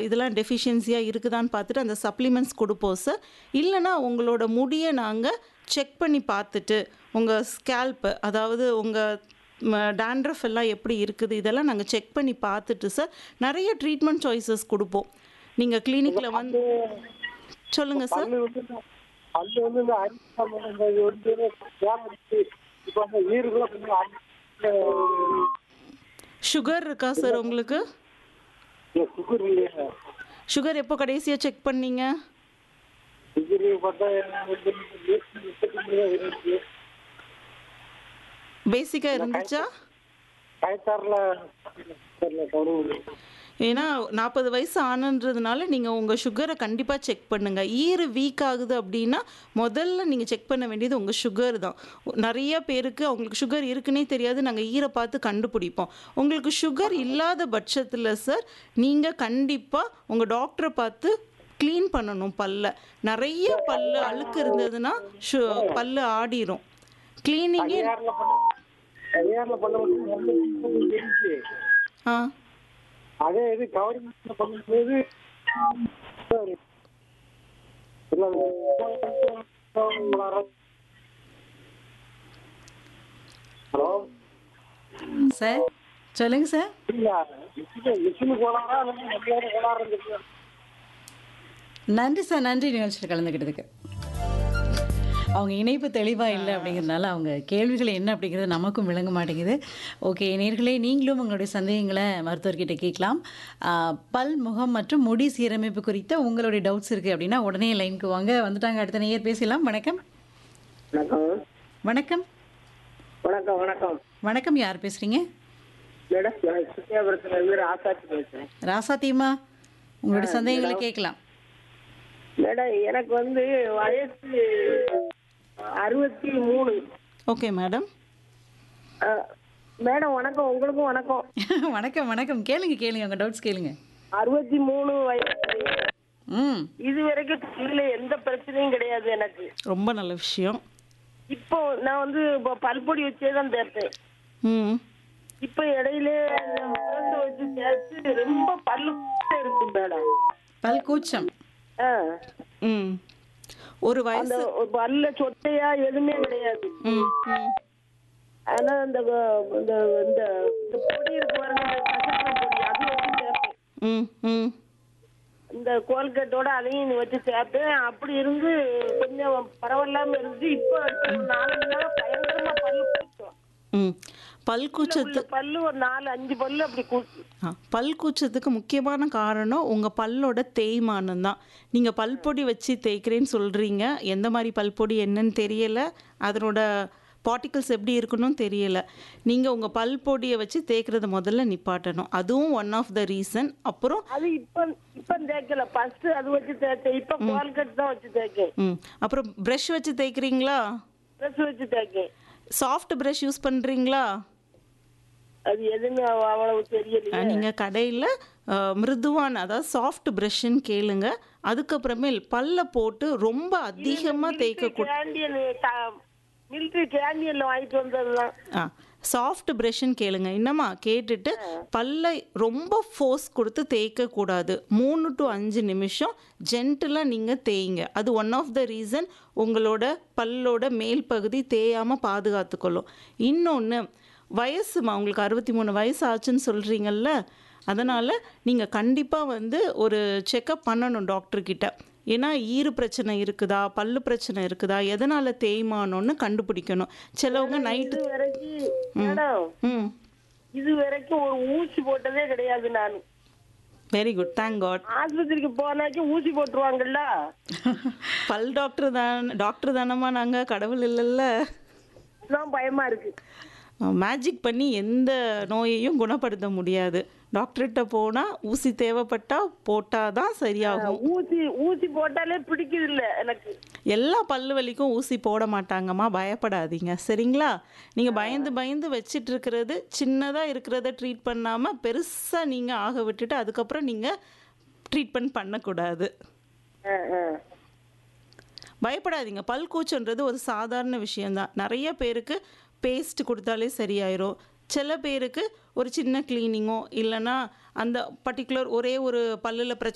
இதெல்லாம் டெஃபிஷியன்சியாக இருக்குதான்னு பார்த்துட்டு அந்த சப்ளிமெண்ட்ஸ் கொடுப்போம் சார் இல்லைன்னா உங்களோட முடியை நாங்கள் செக் பண்ணி பார்த்துட்டு உங்கள் ஸ்கேல்ப்பு அதாவது உங்கள் டேண்ட்ரஃப் எல்லாம் எப்படி இருக்குது இதெல்லாம் நாங்கள் செக் பண்ணி பார்த்துட்டு சார் நிறைய ட்ரீட்மெண்ட் சாய்ஸஸ் கொடுப்போம் நீங்கள் கிளினிக்கில் வந்து சொல்லுங்கள் சார் பல்லு வந்து இந்த- பல்லு வந்து இந்த அரிசி சாமான் இந்த இது வந்து தேவைப்படுது இப்போ அந்த ஈருக்குள்ள கொஞ்சம் அரிசி சுகர் இருக்கா சார் உங்களுக்கு சுகர் இல்லையா சுகர் எப்போ கடைசியாக செக் பண்ணீங்க சுகர் பார்த்தா வந்து முப்பத்தி மூணு தான் இருக்கு பேசிக்காக இருந்துச்சா கயத்தாரில் தெரியல கவனம் ஏன்னா நாற்பது வயசு ஆனன்றதுனால நீங்கள் உங்கள் சுகரை கண்டிப்பாக செக் பண்ணுங்கள் ஈறு வீக் ஆகுது அப்படின்னா முதல்ல நீங்கள் செக் பண்ண வேண்டியது உங்கள் சுகர் தான் நிறைய பேருக்கு அவங்களுக்கு சுகர் இருக்குன்னே தெரியாது நாங்கள் ஈரை பார்த்து கண்டுபிடிப்போம் உங்களுக்கு சுகர் இல்லாத பட்சத்தில் சார் நீங்கள் கண்டிப்பாக உங்கள் டாக்டரை பார்த்து க்ளீன் பண்ணணும் பல்ல நிறைய பல்லு அழுக்கு இருந்ததுன்னா சு பல்லு ஆடிரும் க்ளீனிங்கே ஏர்ல பண்ண ஏர்ல பண்ண மட்டும் இருந்துச்சு ஆ அதே இது கவர்மெண்ட்ல பண்ணும்போது சரி. இல்ல, ஹலோ சார் சொல்லுங்க சார் இல்ல மிஷினு மிஷினு கோளாறா இல்லை நம்மளோட கோளாறு இருந்துச்சு நன்றி சார் நன்றி நிகழ்ச்சியில் கலந்துக்கிட்டதுக்கு அவங்க இணைப்பு தெளிவாக இல்லை அப்படிங்கிறதுனால அவங்க கேள்விகள் என்ன அப்படிங்கிறது நமக்கும் விளங்க மாட்டேங்குது ஓகே நேர்களே நீங்களும் உங்களுடைய சந்தேகங்களை மருத்துவர்கிட்ட கேட்கலாம் ஆ, பல் முகம் மற்றும் முடி சீரமைப்பு குறித்த உங்களுடைய டவுட்ஸ் இருக்குது அப்படின்னா உடனே லைனுக்கு வாங்க வந்துட்டாங்க அடுத்த நேயர் பேசலாம் வணக்கம் வணக்கம் வணக்கம் வணக்கம் வணக்கம் வணக்கம் யார் பேசுகிறீங்க மேடம் நான் சுத்தியாபுரத்துல இருந்து ராசாச்சி பேசுறேன் ராசா தீமா உங்களுடைய சந்தேகங்களை கேட்கலாம் மேடம் எனக்கு வந்து வயசு அறுபத்தி மூணு ஓகே மேடம் மேடம் வணக்கம் உங்களுக்கும் வணக்கம் வணக்கம் வணக்கம் கேளுங்க கேளுங்க உங்கள் டவுட்ஸ் கேளுங்க அறுபத்தி மூணு வயசு ம் இது வரைக்கும் கண்ணில் எந்த பிரச்சனையும் கிடையாது எனக்கு ரொம்ப நல்ல விஷயம் இப்போ நான் வந்து இப்போ பல்பொடி வச்சே தான் தேய்ப்பேன் ம் இப்போ இடையில பிரண்டு வச்சு தேய்ச்சி ரொம்ப பல்லு இருக்கு மேடம் பல் கூச்சம் ஆ ம் ஒரு வயசு அந்த பல்ல சொத்தையா எதுவுமே கிடையாது ம் ம் ஆனா இந்த இந்த இந்த இந்த பொடி இருக்கு பாருங்க இந்த கசப்பு பொடி அது வச்சு தேய்ப்பேன் ம் ம் இந்த கோல்கேட்டோட அதையும் வச்சு சேர்த்தேன் அப்படி இருந்து கொஞ்சம் பரவாயில்லாம இருந்துச்சு இப்போ ஒரு நாலஞ்சு நாள் பயங்கரமா பல்லு கூச்சம் ம் பல் கூச்சத்து உள்ள பல்லு ஒரு நாலு அஞ்சு பல்லு அப்படி கூச்சு ஆ பல் கூச்சத்துக்கு முக்கியமான காரணம் உங்கள் பல்லோட தேய்மானம் தான் நீங்கள் பல்பொடி வச்சு தேய்க்கிறேன்னு சொல்கிறீங்க எந்த மாதிரி பல்பொடி என்னன்னு தெரியல அதனோட பார்ட்டிகல்ஸ் எப்படி இருக்கணும் தெரியல நீங்கள் உங்கள் பல்பொடியை வச்சு தேய்க்கிறத முதல்ல நிப்பாட்டணும் அதுவும் ஒன் ஆஃப் த ரீசன் அப்புறம் அது இப்ப இப்ப தேய்க்கல ஃபர்ஸ்ட் அது வச்சு தேய்ச்சேன் இப்ப கோல்கட் தான் வச்சு தேய்க்கேன் ம் அப்புறம் ப்ரஷ் வச்சு தேய்க்கிறீங்களா ட்ரெஸ் வச்சு தேய்க்கேன் சாஃப்ட் ப்ரஷ் யூஸ் பண்ணுறீங்களா அது எதுன்னு அவ- அவ்வளவு தெரியலையே நீங்கள் கடையில் மிருதுவான அதாவது சாஃப்ட் ப்ரஷ்ன்னு கேளுங்க அதுக்கப்புறமேல் பல்ல போட்டு ரொம்ப அதிகமாக தேய்க்க கேண்டியன் மிலிட்ரி கேண்டியன்ல வாங்கிட்டு வந்ததுதான் ஆ சாஃப்ட் ப்ரஷ்ன்னு கேளுங்க என்னம்மா கேட்டுட்டு பல்லை ரொம்ப ஃபோர்ஸ் கொடுத்து தேய்க்க கூடாது மூணு டு அஞ்சு நிமிஷம் ஜென்டிலாக நீங்கள் தேய்ங்க அது ஒன் ஆஃப் த ரீசன் உங்களோட பல்லோட மேல் பகுதி தேயாமல் பாதுகாத்துக்கொள்ளும் இன்னொன்று வயசுமா உங்களுக்கு அறுபத்தி மூணு வயசு ஆச்சுன்னு சொல்கிறீங்கல்ல அதனால் நீங்கள் கண்டிப்பாக வந்து ஒரு செக்கப் பண்ணணும் டாக்டர்கிட்ட ஏன்னா ஈறு பிரச்சனை இருக்குதா பல்லு பிரச்சனை இருக்குதா எதனால் தேய்மானம்னு கண்டுபிடிக்கணும் சிலவங்க நைட்டு இது வரைக்கும் மேடம் ம் இது வரைக்கும் ஒரு ஊசி போட்டதே கிடையாது நான் வெரி குட் தேங்க் காட் ஆஸ்பத்திரிக்கு போனாக்கி ஊசி போட்டுருவாங்கல்ல பல் டாக்டர் தான் டாக்டர் தானம்மா நாங்கள் கடவுள் இல்லைல்ல தான் பயமா இருக்கு மேஜிக் பண்ணி எந்த நோயையும் குணப்படுத்த முடியாது டாக்டர்கிட்ட போனால் ஊசி தேவைப்பட்டா போட்டால் தான் சரியாகும் ஊசி ஊசி போட்டாலே பிடிக்குது இல்ல எனக்கு எல்லா பல்லு வலிக்கும் ஊசி போட மாட்டாங்கம்மா பயப்படாதீங்க சரிங்களா நீங்கள் பயந்து பயந்து வச்சிட்டு இருக்கிறது சின்னதாக இருக்கிறத ட்ரீட் பண்ணாமல் பெருசாக நீங்கள் ஆக விட்டுட்டு அதுக்கப்புறம் நீங்கள் ட்ரீட்மெண்ட் பண்ணக்கூடாது ஆ, ஆ. பயப்படாதீங்க பல் கூச்சன்றது ஒரு சாதாரண விஷயம்தான் நிறைய பேருக்கு பேஸ்ட் கொடுத்தாலே சரியாயிரும் சில பேருக்கு ஒரு சின்ன க்ளீனிங்கோ இல்லைன்னா அந்த பர்டிகுலர் ஒரே ஒரு பல்லில் பிரச்சனை